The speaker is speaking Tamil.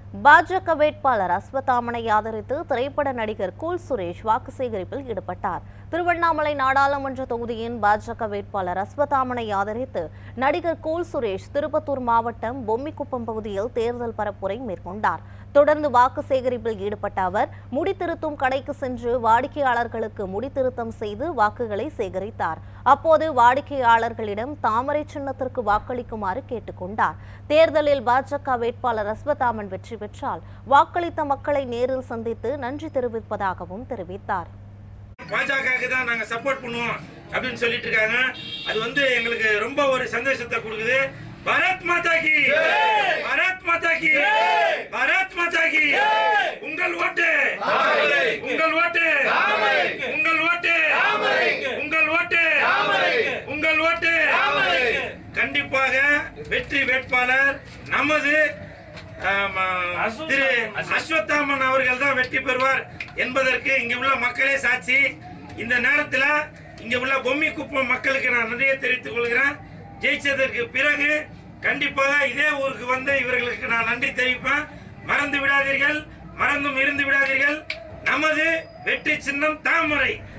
பாஜக வேட்பாளர் அஸ்வத்தாமனை ஆதரித்து திரைப்பட நடிகர் கூல் சுரேஷ் வாக்கு சேகரிப்பில் ஈடுபட்டார் திருவண்ணாமலை நாடாளுமன்ற தொகுதியின் பாஜக வேட்பாளர் அஸ்வத்தாமனை ஆதரித்து நடிகர் கூல் சுரேஷ் திருப்பத்தூர் மாவட்டம் பொம்மிக்குப்பம் பகுதியில் தேர்தல் பரப்புரை மேற்கொண்டார் தொடர்ந்து வாக்கு சேகரிப்பில் ஈடுபட்ட அவர் முடித்திருத்தும் கடைக்கு சென்று வாடிக்கையாளர்களுக்கு முடித்திருத்தம் செய்து வாக்குகளை சேகரித்தார் அப்போது வாடிக்கையாளர்களிடம் தாமரை சின்னத்திற்கு வாக்களிக்குமாறு கேட்டுக்கொண்டார் தேர்தலில் பாஜக வேட்பாளர் அஸ்வத்தாமன் வெற்றி பெற்றால் வாக்களித்த மக்களை நேரில் சந்தித்து நன்றி தெரிவிப்பதாகவும் தெரிவித்தார் பாஜகவுக்கு தான் நாங்க சப்போர்ட் பண்ணுவோம் அப்படின்னு சொல்லிட்டு இருக்காங்க அது வந்து எங்களுக்கு ரொம்ப ஒரு சந்தோஷத்தை கொடுக்குது பாரத் மாதா கி பாரத் மாதா கி பாரத் மாதா கி உங்கள் ஓட்டு உங்கள் ஓட்டு உங்கள் ஓட்டு உங்கள் ஓட்டு உங்கள் ஓட்டு கண்டிப்பாக வெற்றி வேட்பாளர் நமது ஆமா, திரு அஸ்வத்தாமன் அவர்கள் தான் வெற்றி பெறுவார் என்பதற்கு இங்க உள்ள மக்களே சாட்சி இந்த நேரத்தில் இங்க உள்ள பொம்மி குப்பம் மக்களுக்கு நான் நன்றியை தெரிவித்துக் கொள்கிறேன் ஜெயிச்சதற்கு பிறகு கண்டிப்பாக இதே ஊருக்கு வந்து இவர்களுக்கு நான் நன்றி தெரிவிப்பேன் மறந்து விடாதீர்கள் மறந்தும் இருந்து விடாதீர்கள் நமது வெற்றி சின்னம் தாமரை